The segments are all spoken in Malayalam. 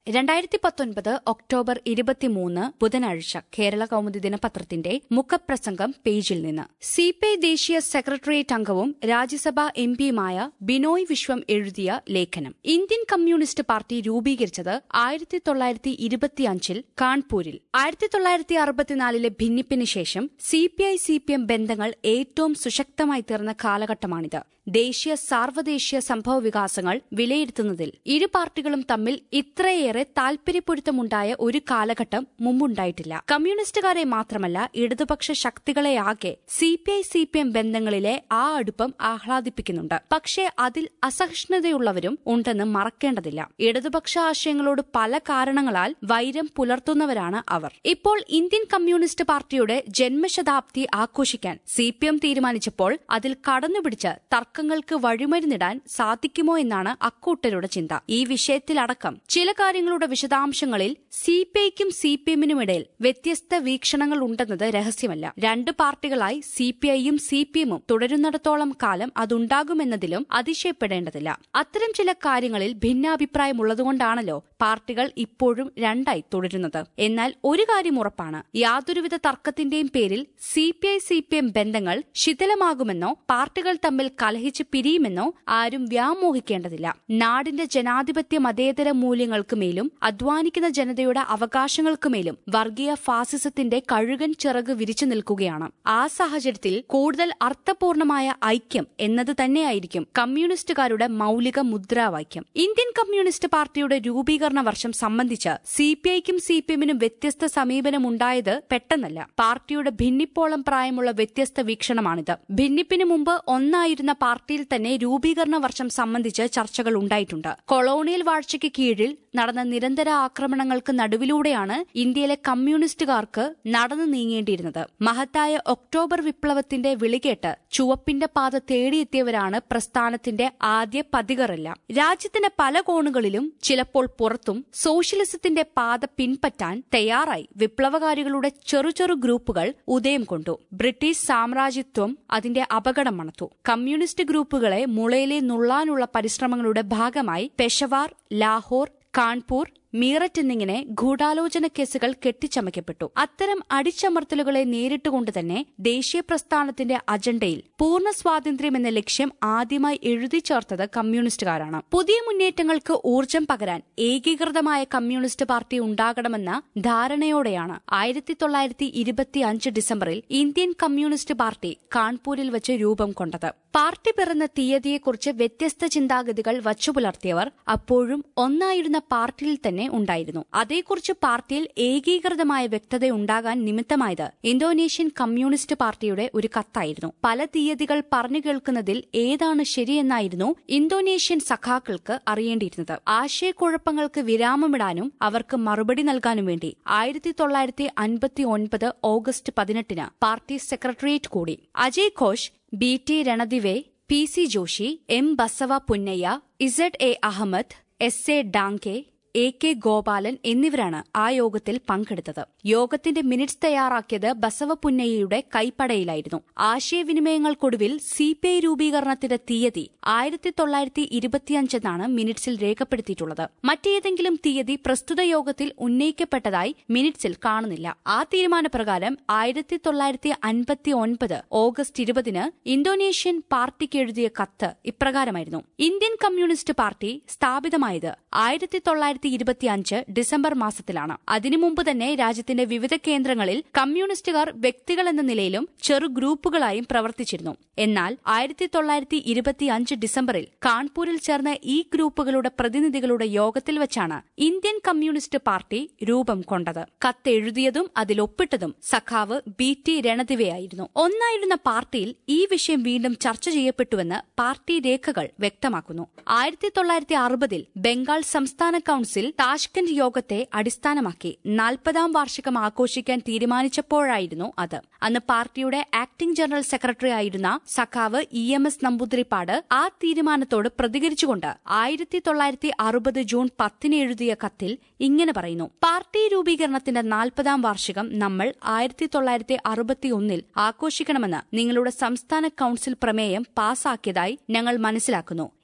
രണ്ടായിരത്തി പത്തൊൻപത് ഒക്ടോബർ ഇരുപത്തിമൂന്ന് ബുധനാഴ്ച കേരള കൗമുദി ദിനപത്രത്തിന്റെ മുഖപ്രസംഗം പേജിൽ നിന്ന് സിപിഐ ദേശീയ സെക്രട്ടേറിയറ്റ് അംഗവും രാജ്യസഭാ എം പിയുമായ ബിനോയ് വിശ്വം എഴുതിയ ലേഖനം ഇന്ത്യൻ കമ്മ്യൂണിസ്റ്റ് പാർട്ടി രൂപീകരിച്ചത് ആയിരത്തി തൊള്ളായിരത്തി ഇരുപത്തിയഞ്ചിൽ കാൺപൂരിൽ ആയിരത്തി തൊള്ളായിരത്തി അറുപത്തിനാലിലെ ഭിന്നിപ്പിന് ശേഷം സിപിഐ സിപിഎം ബന്ധങ്ങൾ ഏറ്റവും സുശക്തമായി തീർന്ന കാലഘട്ടമാണിത് ദേശീയ സാർവദേശീയ സംഭവ വികാസങ്ങൾ വിലയിരുത്തുന്നതിൽ ഇരു പാർട്ടികളും തമ്മിൽ ഇത്രയേറെ താൽപര്യപ്പൊരുത്തമുണ്ടായ ഒരു കാലഘട്ടം മുമ്പുണ്ടായിട്ടില്ല കമ്മ്യൂണിസ്റ്റുകാരെ മാത്രമല്ല ഇടതുപക്ഷ ശക്തികളെയാകെ സിപിഐ സിപിഎം ബന്ധങ്ങളിലെ ആ അടുപ്പം ആഹ്ലാദിപ്പിക്കുന്നുണ്ട് പക്ഷേ അതിൽ അസഹിഷ്ണുതയുള്ളവരും ഉണ്ടെന്ന് മറക്കേണ്ടതില്ല ഇടതുപക്ഷ ആശയങ്ങളോട് പല കാരണങ്ങളാൽ വൈരം പുലർത്തുന്നവരാണ് അവർ ഇപ്പോൾ ഇന്ത്യൻ കമ്മ്യൂണിസ്റ്റ് പാർട്ടിയുടെ ജന്മശതാബ്ദി ആഘോഷിക്കാൻ സിപിഎം തീരുമാനിച്ചപ്പോൾ അതിൽ കടന്നുപിടിച്ച് തർക്കങ്ങൾക്ക് വഴിമരുന്നിടാൻ സാധിക്കുമോ എന്നാണ് അക്കൂട്ടരുടെ ചിന്ത ഈ വിഷയത്തിലടക്കം ചില കാര്യങ്ങളുടെ വിശദാംശങ്ങളിൽ സിപിഐക്കും സിപിഎമ്മിനും ഇടയിൽ വ്യത്യസ്ത വീക്ഷണങ്ങൾ ഉണ്ടെന്നത് രഹസ്യമല്ല രണ്ട് പാർട്ടികളായി സിപിഐയും സിപിഎമ്മും തുടരുന്നിടത്തോളം കാലം അതുണ്ടാകുമെന്നതിലും അതിശയപ്പെടേണ്ടതില്ല അത്തരം ചില കാര്യങ്ങളിൽ ഭിന്നാഭിപ്രായമുള്ളതുകൊണ്ടാണല്ലോ പാർട്ടികൾ ഇപ്പോഴും രണ്ടായി തുടരുന്നത് എന്നാൽ ഒരു കാര്യം ഉറപ്പാണ് യാതൊരുവിധ തർക്കത്തിന്റെയും പേരിൽ സിപിഐ സിപിഎം ബന്ധങ്ങൾ ശിഥിലമാകുമെന്നോ പാർട്ടികൾ തമ്മിൽ കലഹിച്ച് പിരിയുമെന്നോ ആരും വ്യാമോഹിക്കേണ്ടതില്ല നാടിന്റെ ജനാധിപത്യ മതേതര മൂല്യങ്ങൾക്കുമേലും അധ്വാനിക്കുന്ന ജനതയുടെ അവകാശങ്ങൾക്കുമേലും വർഗീയ ഫാസിസത്തിന്റെ കഴുകൻ ചിറക് വിരിച്ചു നിൽക്കുകയാണ് ആ സാഹചര്യത്തിൽ കൂടുതൽ അർത്ഥപൂർണമായ ഐക്യം എന്നത് തന്നെയായിരിക്കും കമ്മ്യൂണിസ്റ്റുകാരുടെ മൌലിക മുദ്രാവാക്യം ഇന്ത്യൻ കമ്മ്യൂണിസ്റ്റ് പാർട്ടിയുടെ രൂപീകരണ വർഷം സംബന്ധിച്ച് സിപിഐക്കും സിപിഎമ്മിനും വ്യത്യസ്ത സമീപനമുണ്ടായത് പെട്ടെന്നല്ല പാർട്ടിയുടെ ഭിന്നിപ്പോളം പ്രായമുള്ള വ്യത്യസ്ത വീക്ഷണമാണിത് ഭിന്നിപ്പിന് മുമ്പ് ഒന്നായിരുന്ന പാർട്ടിയിൽ തന്നെ രൂപീകരണ വർഷം സംബന്ധിച്ച് ചർച്ചകൾ ഉണ്ടായിട്ടുണ്ട് കൊളോണിയൽ വാഴ്ചയ്ക്ക് കീഴിൽ നടന്ന നിരന്തര ആക്രമണങ്ങൾക്ക് നടുവിലൂടെയാണ് ഇന്ത്യയിലെ കമ്മ്യൂണിസ്റ്റുകാർക്ക് നടന്നു നീങ്ങേണ്ടിയിരുന്നത് മഹത്തായ ഒക്ടോബർ വിപ്ലവത്തിന്റെ വിളികേട്ട് ചുവപ്പിന്റെ പാത തേടിയെത്തിയവരാണ് പ്രസ്ഥാനത്തിന്റെ ആദ്യ പതികറെല്ലാം രാജ്യത്തിന്റെ പല കോണുകളിലും ചിലപ്പോൾ പുറത്തും സോഷ്യലിസത്തിന്റെ പാത പിൻപറ്റാൻ തയ്യാറായി വിപ്ലവകാരികളുടെ ചെറു ചെറു ഗ്രൂപ്പുകൾ ഉദയം കൊണ്ടു ബ്രിട്ടീഷ് സാമ്രാജ്യത്വം അതിന്റെ അപകടം മണത്തു കമ്മ്യൂണിസ്റ്റ് ഗ്രൂപ്പുകളെ മുളയിലെ നുള്ളാനുള്ള പരിശ്രമങ്ങളുടെ ഭാഗമായി പെഷവാർ ലാഹോർ കാൺപൂർ മീററ്റ് എന്നിങ്ങനെ ഗൂഢാലോചന കേസുകൾ കെട്ടിച്ചമയ്ക്കപ്പെട്ടു അത്തരം അടിച്ചമർത്തലുകളെ നേരിട്ടുകൊണ്ട് തന്നെ ദേശീയ പ്രസ്ഥാനത്തിന്റെ അജണ്ടയിൽ പൂർണ്ണ സ്വാതന്ത്ര്യം എന്ന ലക്ഷ്യം ആദ്യമായി എഴുതി ചേർത്തത് കമ്മ്യൂണിസ്റ്റുകാരാണ് പുതിയ മുന്നേറ്റങ്ങൾക്ക് ഊർജം പകരാൻ ഏകീകൃതമായ കമ്മ്യൂണിസ്റ്റ് പാർട്ടി ഉണ്ടാകണമെന്ന ധാരണയോടെയാണ് ആയിരത്തി തൊള്ളായിരത്തി ഇരുപത്തി അഞ്ച് ഡിസംബറിൽ ഇന്ത്യൻ കമ്മ്യൂണിസ്റ്റ് പാർട്ടി കാൺപൂരിൽ വെച്ച് രൂപം കൊണ്ടത് പാർട്ടി പിറന്ന തീയതിയെക്കുറിച്ച് വ്യത്യസ്ത ചിന്താഗതികൾ വച്ചുപുലർത്തിയവർ അപ്പോഴും ഒന്നായിരുന്ന പാർട്ടിയിൽ തന്നെ ഉണ്ടായിരുന്നു അതേക്കുറിച്ച് പാർട്ടിയിൽ ഏകീകൃതമായ വ്യക്തത ഉണ്ടാകാൻ നിമിത്തമായത് ഇന്തോനേഷ്യൻ കമ്മ്യൂണിസ്റ്റ് പാർട്ടിയുടെ ഒരു കത്തായിരുന്നു പല തീയതികൾ പറഞ്ഞു കേൾക്കുന്നതിൽ ഏതാണ് ശരിയെന്നായിരുന്നു ഇന്തോനേഷ്യൻ സഖാക്കൾക്ക് അറിയേണ്ടിയിരുന്നത് ആശയക്കുഴപ്പങ്ങൾക്ക് വിരാമമിടാനും അവർക്ക് മറുപടി നൽകാനും വേണ്ടി ആയിരത്തി തൊള്ളായിരത്തി അൻപത്തി ഒൻപത് ഓഗസ്റ്റ് പതിനെട്ടിന് പാർട്ടി സെക്രട്ടേറിയറ്റ് കൂടി Ajay Ghosh B T Ranadive P C Joshi M Basava Punnaiah Z A Ahmed S A Dange A K Gopalan എന്നിവരാണ് ആ യോഗത്തിൽ പങ്കെടുത്തത് യോഗത്തിന്റെ മിനിറ്റ്സ് തയ്യാറാക്കിയത് ബസവപുന്നയ്യയുടെ കൈപ്പടയിലായിരുന്നു ആശയവിനിമയങ്ങൾക്കൊടുവിൽ സിപിഐ രൂപീകരണത്തിന്റെ തീയതി ആയിരത്തി തൊള്ളായിരത്തി ഇരുപത്തിയഞ്ചെന്നാണ് മിനിറ്റ്സിൽ രേഖപ്പെടുത്തിയിട്ടുള്ളത് മറ്റേതെങ്കിലും തീയതി പ്രസ്തുത യോഗത്തിൽ ഉന്നയിക്കപ്പെട്ടതായി മിനിറ്റ്സിൽ കാണുന്നില്ല ആ തീരുമാനപ്രകാരം ആയിരത്തി തൊള്ളായിരത്തി അൻപത്തി ഒൻപത് ഓഗസ്റ്റ് ഇരുപതിന് ഇന്തോനേഷ്യൻ പാർട്ടിക്ക് എഴുതിയ കത്ത് ഇപ്രകാരമായിരുന്നു ഇന്ത്യൻ കമ്മ്യൂണിസ്റ്റ് പാർട്ടി സ്ഥാപിതമായത് ആയിരത്തി തൊള്ളായിരത്തി ഇരുപത്തിയഞ്ച് ഡിസംബർ മാസത്തിലാണ് അതിനു മുമ്പ് തന്നെ രാജ്യത്തിന്റെ വിവിധ കേന്ദ്രങ്ങളിൽ കമ്മ്യൂണിസ്റ്റുകാർ വ്യക്തികൾ എന്ന നിലയിലും ചെറു ഗ്രൂപ്പുകളായും പ്രവർത്തിച്ചിരുന്നു എന്നാൽ ആയിരത്തി തൊള്ളായിരത്തി ഇരുപത്തിയഞ്ച് ഡിസംബറിൽ കാൺപൂരിൽ ചേർന്ന ഈ ഗ്രൂപ്പുകളുടെ പ്രതിനിധികളുടെ യോഗത്തിൽ വെച്ചാണ് ഇന്ത്യൻ കമ്മ്യൂണിസ്റ്റ് പാർട്ടി രൂപം കൊണ്ടത് കത്തെഴുതിയതും അതിൽ ഒപ്പിട്ടതും സഖാവ് ബി ടി രണദിവയായിരുന്നു ഒന്നായിരുന്ന പാർട്ടിയിൽ ഈ വിഷയം വീണ്ടും ചർച്ച ചെയ്യപ്പെട്ടുവെന്ന് പാർട്ടി രേഖകൾ വ്യക്തമാക്കുന്നു ആയിരത്തി തൊള്ളായിരത്തി അറുപതിൽ ബംഗാൾ സംസ്ഥാന കൌൺസിൽ താഷ്കന്റ് യോഗത്തെ അടിസ്ഥാനമാക്കി നാൽപ്പതാം വാർഷികം ആഘോഷിക്കാൻ തീരുമാനിച്ചപ്പോഴായിരുന്നു അത് അന്ന് പാർട്ടിയുടെ ആക്ടിംഗ് ജനറൽ സെക്രട്ടറി ആയിരുന്ന സഖാവ് ഇ എം എസ് നമ്പൂതിരിപ്പാട് ആ തീരുമാനത്തോട് പ്രതികരിച്ചുകൊണ്ട് ആയിരത്തി തൊള്ളായിരത്തി അറുപത് ജൂൺ പത്തിന് എഴുതിയ കത്തിൽ ഇങ്ങനെ പറയുന്നു പാർട്ടി രൂപീകരണത്തിന്റെ നാൽപ്പതാം വാർഷികം നമ്മൾ ആയിരത്തി തൊള്ളായിരത്തി അറുപത്തി ഒന്നിൽ ആഘോഷിക്കണമെന്ന് നിങ്ങളുടെ സംസ്ഥാന കൌൺസിൽ പ്രമേയം പാസാക്കിയതായി ഞങ്ങൾ മനസ്സിലാക്കുന്നു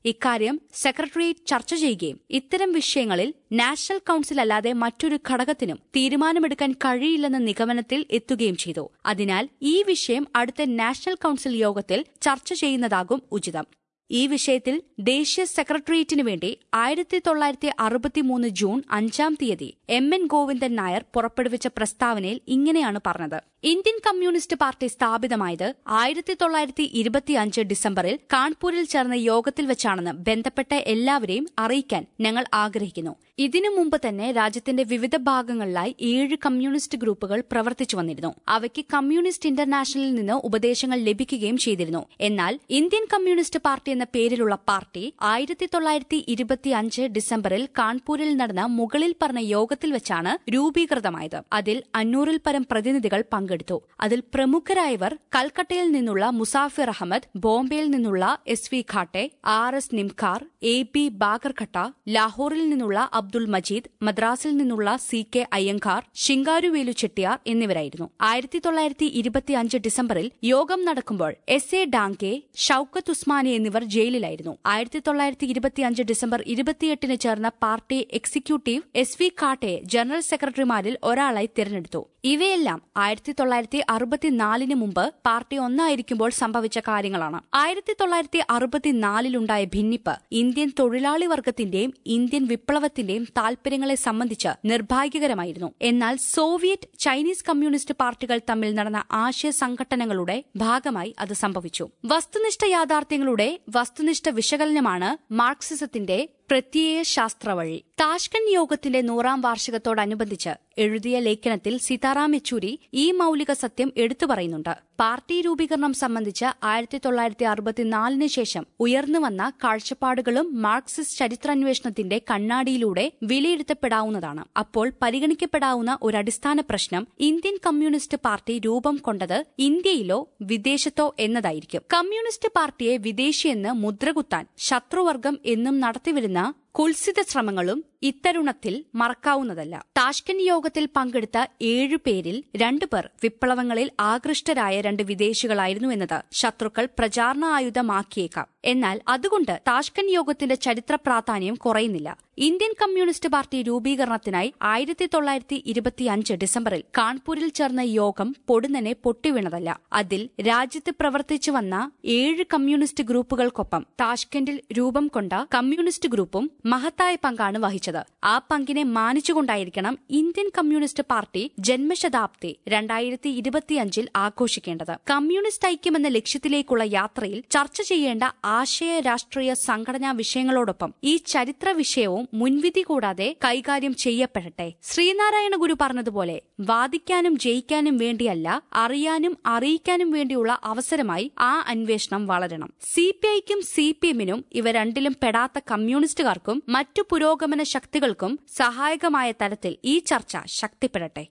ഇക്കാര്യം സെക്രട്ടേറിയറ്റ് ചർച്ച ചെയ്യുകയും ഇത്തരം വിഷയങ്ങളിൽ നാഷണൽ കൌൺസിൽ അല്ലാതെ മറ്റൊരു ഘടകത്തിനും തീരുമാനമെടുക്കാൻ കഴിയില്ലെന്ന നിഗമനത്തിൽ എത്തുകയും ചെയ്തു അതിനാൽ ഈ വിഷയം അടുത്ത നാഷണൽ കൌൺസിൽ യോഗത്തിൽ ചർച്ച ചെയ്യുന്നതാകും ഉചിതം ഈ വിഷയത്തിൽ ദേശീയ സെക്രട്ടേറിയറ്റിനു വേണ്ടി ആയിരത്തി തൊള്ളായിരത്തി അറുപത്തിമൂന്ന് ജൂൺ അഞ്ചാം തീയതി എം എൻ ഗോവിന്ദൻ നായർ പുറപ്പെടുവിച്ച പ്രസ്താവനയിൽ ഇങ്ങനെയാണ് പറഞ്ഞത് ഇന്ത്യൻ കമ്മ്യൂണിസ്റ്റ് പാർട്ടി സ്ഥാപിതമായത് ആയിരത്തി തൊള്ളായിരത്തി ഇരുപത്തിയഞ്ച് ഡിസംബറിൽ കാൺപൂരിൽ ചേർന്ന യോഗത്തിൽ വെച്ചാണെന്ന് ബന്ധപ്പെട്ട എല്ലാവരെയും അറിയിക്കാൻ ഞങ്ങൾ ആഗ്രഹിക്കുന്നു ഇതിനു മുമ്പ് തന്നെ രാജ്യത്തിന്റെ വിവിധ ഭാഗങ്ങളിലായി ഏഴ് കമ്മ്യൂണിസ്റ്റ് ഗ്രൂപ്പുകൾ പ്രവർത്തിച്ചു വന്നിരുന്നു അവയ്ക്ക് കമ്മ്യൂണിസ്റ്റ് ഇന്റർനാഷണലിൽ നിന്ന് ഉപദേശങ്ങൾ ലഭിക്കുകയും ചെയ്തിരുന്നു എന്നാൽ ഇന്ത്യൻ കമ്മ്യൂണിസ്റ്റ് പാർട്ടി എന്ന പേരിലുള്ള പാർട്ടി ആയിരത്തി തൊള്ളായിരത്തി ഇരുപത്തിയഞ്ച് ഡിസംബറിൽ കാൺപൂരിൽ നടന്ന മുകളിൽ പറഞ്ഞ യോഗത്തിൽ വെച്ചാണ് രൂപീകൃതമായത് അതിൽ അഞ്ഞൂറിൽ പരം പ്രതിനിധികൾ പങ്കെടുത്തു അതിൽ പ്രമുഖരായവർ കൽക്കട്ടയിൽ നിന്നുള്ള മുസാഫിർ അഹമ്മദ് ബോംബെയിൽ നിന്നുള്ള S V Ghate R S Nimbkar A B Bagerhatta ലാഹോറിൽ നിന്നുള്ള അബ്ദുൾ മജീദ് മദ്രാസിൽ നിന്നുള്ള സി കെ അയ്യങ്കാർ ശിങ്കാരുവേലു ചെട്ടിയാർ എന്നിവരായിരുന്നു ആയിരത്തി തൊള്ളായിരത്തി ഇരുപത്തിയഞ്ച് ഡിസംബറിൽ യോഗം നടക്കുമ്പോൾ എസ് എ ഡാങ്കെ ഷൌക്കത്ത് ഉസ്മാനി എന്നിവർ ജയിലിലായിരുന്നു ആയിരത്തി തൊള്ളായിരത്തി ഇരുപത്തിയഞ്ച് ഡിസംബർ ഇരുപത്തിയെട്ടിന് ചേർന്ന party executive S V Ghate general സെക്രട്ടറിമാരിൽ ഒരാളായി തിരഞ്ഞെടുത്തു ഇവയെല്ലാം ആയിരത്തി തൊള്ളായിരത്തി അറുപത്തിനാലിന് മുമ്പ് പാർട്ടി ഒന്നായിരിക്കുമ്പോൾ സംഭവിച്ച കാര്യങ്ങളാണ് ആയിരത്തി തൊള്ളായിരത്തി അറുപത്തിനാലിലുണ്ടായ ഭിന്നിപ്പ് ഇന്ത്യൻ തൊഴിലാളി വർഗത്തിന്റെയും ഇന്ത്യൻ വിപ്ലവത്തിന്റെയും താൽപര്യങ്ങളെ സംബന്ധിച്ച് നിർഭാഗ്യകരമായിരുന്നു എന്നാൽ സോവിയറ്റ് ചൈനീസ് കമ്മ്യൂണിസ്റ്റ് പാർട്ടികൾ തമ്മിൽ നടന്ന ആശയ സംഘട്ടനങ്ങളുടെ ഭാഗമായി അത് സംഭവിച്ചു വസ്തുനിഷ്ഠ യാഥാർത്ഥ്യങ്ങളുടെ വസ്തുനിഷ്ഠ വിശകലനമാണ് മാർക്സിസത്തിന്റെ പ്രത്യയ ശാസ്ത്രവഴി താഷ്കൻ യോഗത്തിന്റെ നൂറാം വാർഷികത്തോടനുബന്ധിച്ച് എഴുതിയ ലേഖനത്തിൽ സീതാറാം യെച്ചൂരി ഈ മൌലിക സത്യം എടുത്തു പറയുന്നുണ്ട് പാർട്ടി രൂപീകരണം സംബന്ധിച്ച് ആയിരത്തി തൊള്ളായിരത്തി അറുപത്തിനാലിന് ശേഷം ഉയർന്നുവന്ന കാഴ്ചപ്പാടുകളും മാർക്സിസ്റ്റ് ചരിത്രാന്വേഷണത്തിന്റെ കണ്ണാടിയിലൂടെ വിലയിരുത്തപ്പെടാവുന്നതാണ് അപ്പോൾ പരിഗണിക്കപ്പെടാവുന്ന ഒരു അടിസ്ഥാന പ്രശ്നം ഇന്ത്യൻ കമ്മ്യൂണിസ്റ്റ് പാർട്ടി രൂപം കൊണ്ടത് ഇന്ത്യയിലോ വിദേശത്തോ എന്നതായിരിക്കും കമ്മ്യൂണിസ്റ്റ് പാർട്ടിയെ വിദേശിയെന്ന് മുദ്രകുത്താൻ ശത്രുവർഗം എന്നും നടത്തിവരുന്ന കുൽസിത ശ്രമങ്ങളും ഇത്തരുണത്തിൽ മറക്കാവുന്നതല്ല താഷ്കൻ യോഗത്തിൽ പങ്കെടുത്ത ഏഴു പേരിൽ രണ്ടുപേർ വിപ്ലവങ്ങളിൽ ആകൃഷ്ടരായ രണ്ട് വിദേശികളായിരുന്നു എന്നത് ശത്രുക്കൾ പ്രചാരണ ആയുധമാക്കിയേക്കാം എന്നാൽ അതുകൊണ്ട് താഷ്കൻ യോഗത്തിന്റെ ചരിത്ര പ്രാധാന്യം കുറയുന്നില്ല ഇന്ത്യൻ കമ്മ്യൂണിസ്റ്റ് പാർട്ടി രൂപീകരണത്തിനായി ആയിരത്തി തൊള്ളായിരത്തി ഇരുപത്തിയഞ്ച് ഡിസംബറിൽ കാൺപൂരിൽ ചേർന്ന യോഗം പൊടുന്നനെ പൊട്ടിവീണതല്ല അതിൽ രാജ്യത്ത് പ്രവർത്തിച്ചു വന്ന ഏഴ് കമ്മ്യൂണിസ്റ്റ് ഗ്രൂപ്പുകൾക്കൊപ്പം താഷ്കന്റിൽ രൂപം കൊണ്ട കമ്മ്യൂണിസ്റ്റ് ഗ്രൂപ്പും മഹത്തായ പങ്കാണ് വഹിച്ചത് ആ പങ്കിനെ മാനിച്ചുകൊണ്ടായിരിക്കണം ഇന്ത്യൻ കമ്മ്യൂണിസ്റ്റ് പാർട്ടി ജന്മശതാബ്ദി രണ്ടായിരത്തി ഇരുപത്തിയഞ്ചിൽ ആഘോഷിക്കേണ്ടത് കമ്മ്യൂണിസ്റ്റ് ഐക്യമെന്ന ലക്ഷ്യത്തിലേക്കുള്ള യാത്രയിൽ ചർച്ച ചെയ്യേണ്ട ആശയ രാഷ്ട്രീയ സംഘടനാ വിഷയങ്ങളോടൊപ്പം ഈ ചരിത്ര വിഷയവും മുൻവിധി കൂടാതെ കൈകാര്യം ചെയ്യപ്പെടട്ടെ ശ്രീനാരായണ ഗുരു പറഞ്ഞതുപോലെ വാദിക്കാനും ജയിക്കാനും വേണ്ടിയല്ല അറിയാനും അറിയിക്കാനും വേണ്ടിയുള്ള അവസരമായി ആ അന്വേഷണം വളരണം സി പി ഐക്കും സി പി എമ്മിനും ഇവ രണ്ടിലും പെടാത്ത കമ്മ്യൂണിസ്റ്റുകാർക്കും മറ്റു പുരോഗമന ശക്തികൾക്കും സഹായകമായ തരത്തിൽ ഈ ചർച്ച ശക്തിപ്പെടട്ടെ